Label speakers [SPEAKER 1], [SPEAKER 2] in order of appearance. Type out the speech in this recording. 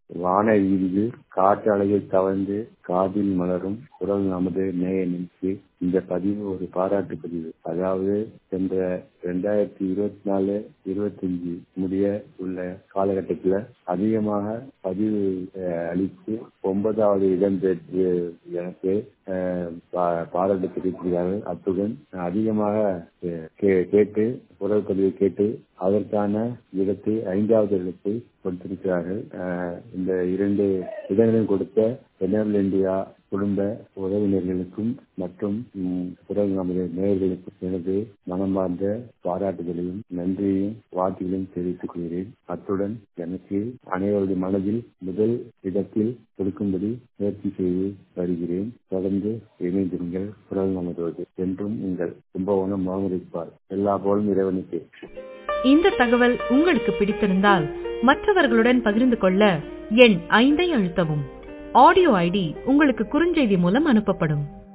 [SPEAKER 1] வான வீதியில் காற்றலையில் தவழ்ந்து காதில் மலரும் குரல் நமது நேய நினைச்சு இந்த பதிவு ஒரு பாராட்டு பதிவு அதாவது சென்ற ரெண்டாயிரத்தி இருபத்தி நாலு இருபத்தஞ்சு முடிய உள்ள காலகட்டத்தில் அதிகமாக பதிவு அஹ், அளித்து ஒன்பதாவது இடம் பெற்று எனக்கு அஹ், பா- பாராட்டு தெரிவித்திருக்கிறார்கள் அத்துடன் அதிகமாக அஹ், கே- கேட்டு குரல் பதிவை கேட்டு அதற்கான இடத்தை ஐந்தாவது இடத்தை கொடுத்திருக்கிறார்கள் அஹ், இந்த இரண்டு இடங்களையும் கொடுத்த எனர்ல் இந்தியா குடும்ப உறவினர்களுக்கும் மற்றும் ம், குரல் நமது நேயர்களுக்கும் எனது மனமார்ந்த பாராட்டுதலையும் நன்றியையும் வாழ்த்துகளையும் தெரிவித்துக் கொள்கிறேன் அத்துடன் எனக்கு அனைவருடைய மனதில் முதல் இடத்தில் கொடுக்கும்படி முயற்சி செய்து வருகிறேன் தொடர்ந்து இணைந்திருங்கள் குரல் நமதோடு என்றும் உங்கள் கும்பகோணம் முகமது இக்பால் எல்லா போலும் இறைவனுக்கு
[SPEAKER 2] இந்த தகவல் உங்களுக்கு பிடித்திருந்தால் மற்றவர்களுடன் பகிர்ந்து கொள்ள எண் ஐந்தை அழுத்தவும் ஆடியோ ஐடி உங்களுக்கு குறுஞ்செய்தி மூலம் அனுப்பப்படும்